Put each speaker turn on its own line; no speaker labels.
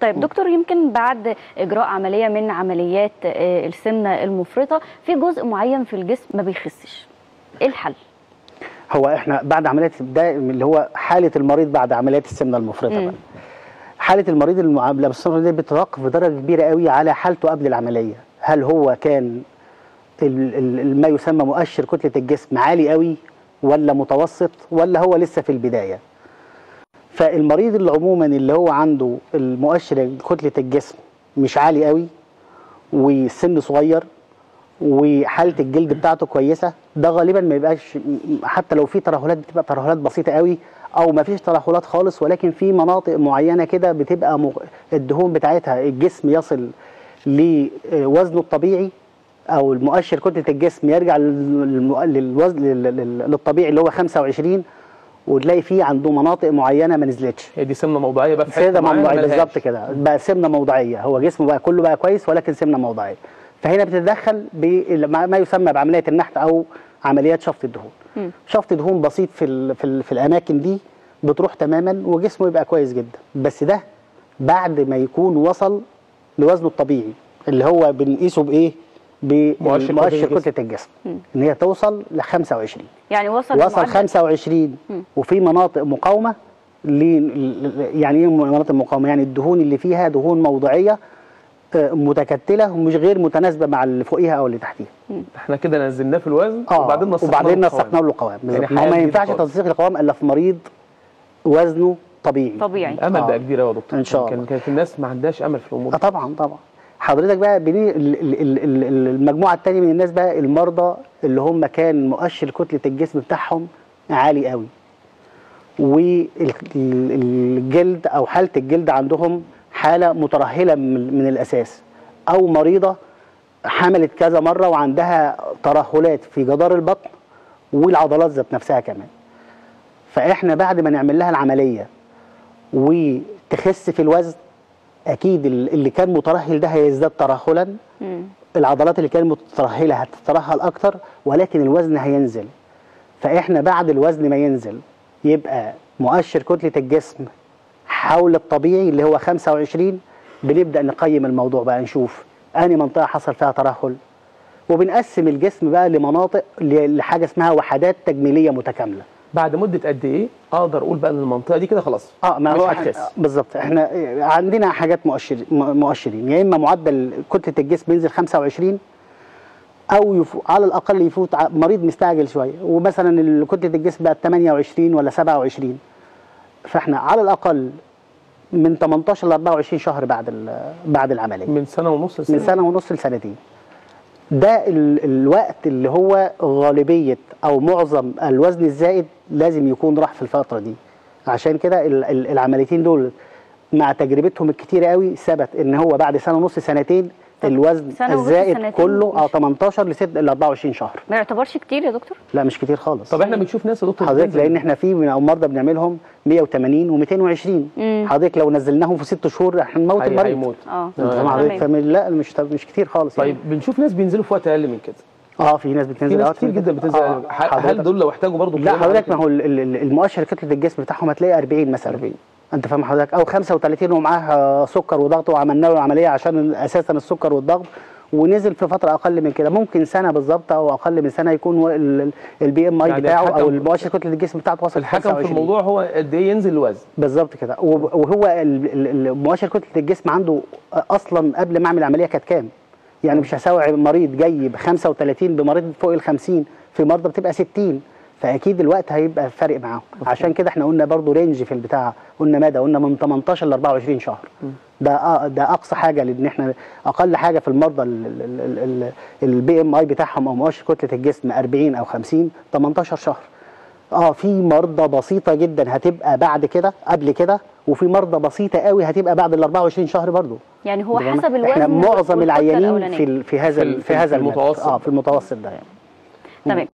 طيب دكتور يمكن بعد اجراء عمليه من عمليات آه، السمنه المفرطه في جزء معين في الجسم ما بيخسش ايه الحل
هو احنا بعد عمليه ده اللي هو حاله المريض بعد عمليات السمنه المفرطه
مم.
بقى. حاله المريض المعامله بالسمنه دي بتتوقف بدرجه كبيره قوي على حالته قبل العمليه هل هو كان ال- ال- ال- ما يسمى مؤشر كتله الجسم عالي قوي ولا متوسط ولا هو لسه في البدايه فالمريض اللي عموما اللي هو عنده المؤشر كتله الجسم مش عالي قوي والسن صغير وحاله الجلد بتاعته كويسه ده غالبا ما يبقاش حتى لو في ترهلات بتبقى ترهلات بسيطه قوي او ما فيش ترهلات خالص ولكن في مناطق معينه كده بتبقى مغ... الدهون بتاعتها الجسم يصل لوزنه الطبيعي او المؤشر كتله الجسم يرجع للم- للوزن لل- لل- للطبيعي اللي هو 25 وتلاقي فيه عنده مناطق معينه ما نزلتش
هي دي سمنه موضعيه بقى في
سمنه
حته معينة
موضعيه
ملهاش.
بالظبط كده بقى سمنه موضعيه هو جسمه بقى كله بقى كويس ولكن سمنه موضعيه فهنا بتتدخل بما ما يسمى بعمليه النحت او عمليات شفط الدهون
مم.
شفط دهون بسيط في ال في, ال في الاماكن دي بتروح تماما وجسمه يبقى كويس جدا بس ده بعد ما يكون وصل لوزنه الطبيعي اللي هو بنقيسه بايه
مؤشر كتلة
بمؤشر
الجسم.
كتله الجسم ان هي توصل ل 25
يعني وصل
وصل
لمعدل-
25
مم.
وفي مناطق مقاومه ل... يعني ايه مناطق مقاومه يعني الدهون اللي فيها دهون موضعيه آه، متكتله ومش غير متناسبه مع اللي فوقيها او اللي تحتيها
احنا كده نزلناه في الوزن
اه
وبعدين نسقناه
وبعدين
بالقوام.
نسقنا له القوام بالظبط
يعني
ما هو
حياة
ما
جديدة
ينفعش
خالص.
تنسيق القوام الا في مريض وزنه طبيعي
طبيعي
الامل
آه.
بقى كبير قوي يا دكتور
إن شاء
كان
الله.
كانت الناس ما عندهاش امل في الامور
اه طبعا طبعا حضرتك بقى بني ال- ال- ال- ال- ال- المجموعه الثانيه من الناس بقى المرضى اللي هم كان مؤشر كتله الجسم بتاعهم عالي قوي والجلد او حاله الجلد عندهم حاله مترهله من من الاساس او مريضه حملت كذا مره وعندها ترهلات في جدار البطن والعضلات ذات نفسها كمان فاحنا بعد ما نعمل لها العمليه وتخس في الوزن اكيد ال- اللي كان مترهل ده هيزداد ترهلا
مم.
العضلات اللي كانت مترهله هتترهل اكتر ولكن الوزن هينزل فاحنا بعد الوزن ما ينزل يبقى مؤشر كتله الجسم حول الطبيعي اللي هو 25 بنبدا نقيم الموضوع بقى نشوف انهي منطقه حصل فيها ترهل وبنقسم الجسم بقى لمناطق ل- لحاجه اسمها وحدات تجميليه متكامله
بعد مده قد ايه اقدر اقول بقى ان المنطقه دي كده خلاص
اه ما
مش
هو
هتخس.
إحنا- بالظبط احنا عندنا حاجات مؤشر م- مؤشرين يا اما معدل كتله الجسم بينزل 25 او يفو على الاقل يفوت ع- مريض مستعجل شويه ومثلا ال- كتله الجسم بقت 28 ولا 27 فاحنا على الاقل من 18 ل 24 شهر بعد ال- بعد العمليه
من سنه ونص لسنه
من سنه ونص لسنتين ده ال الوقت اللي هو غالبيه او معظم الوزن الزائد لازم يكون راح في الفتره دي عشان كده ال- ال- العمليتين دول مع تجربتهم الكتيره قوي ثبت ان هو بعد سنه ونص سنتين
طب
الوزن
سنة ونص
الزائد
سنتين
كله اه
مش-
18 ل 6 ل 24 شهر
ما يعتبرش كتير يا دكتور
لا مش كتير خالص
طب احنا بنشوف ناس يا دكتور
حضرتك
بتنزل-
لان احنا في من مرضى بنعملهم 180 و220
مم.
حضرتك لو نزلناهم في ست شهور احنا نموت
هي-
المريض
هيموت
اه
انت فاهم حضرتك
تمام.
فم- لا مش مش كتير خالص
طيب
يعني.
بنشوف ناس بينزلوا في وقت اقل من كده
اه في ناس بتنزل
في ناس
أوقات
كتير
من
جدا
كده.
بتنزل
آه،
ه- هل
حضرتك-
دول لو احتاجوا برضه
لا حضرتك ما هو ال- ال- ال- المؤشر كتله الجسم بتاعهم هتلاقي 40 مثلا
40.
انت فاهم حضرتك او 35 ومعاه آه، سكر وضغط وعملنا له عمليه عشان اساسا السكر والضغط ونزل في فتره اقل من كده ممكن سنه بالظبط او اقل من سنه يكون البي ام اي
يعني
بتاعه او
الحكم-
المؤشر كتله الجسم بتاعته وصل
الحكم في
25.
الموضوع هو قد ايه ينزل الوزن
بالظبط كده وب- وهو ال- ال- ال- مؤشر كتله الجسم عنده اصلا قبل ما اعمل العمليه كانت كام؟ يعني مش هساوي مريض جاي ب 35 بمريض فوق ال 50 في مرضى بتبقى 60 فاكيد الوقت هيبقى فارق معاهم عشان كده احنا قلنا برضو رينج في البتاع قلنا مدى قلنا من 18 ل 24 شهر ده آه ده اقصى حاجه لان احنا اقل حاجه في المرضى البي ام اي بتاعهم او مؤشر كتله الجسم 40 او 50 18 شهر اه في مرضى بسيطه جدا هتبقى بعد كده قبل كده وفي مرضى بسيطه قوي هتبقى بعد ال 24 شهر برضو
يعني هو
تمام؟
حسب الوزن
احنا معظم
والكتلة
العيانين
الأولانية.
في ال- في هذا
في ال-
ال-
في
في هذا المدى.
المتوسط.
اه في المتوسط ده يعني
تمام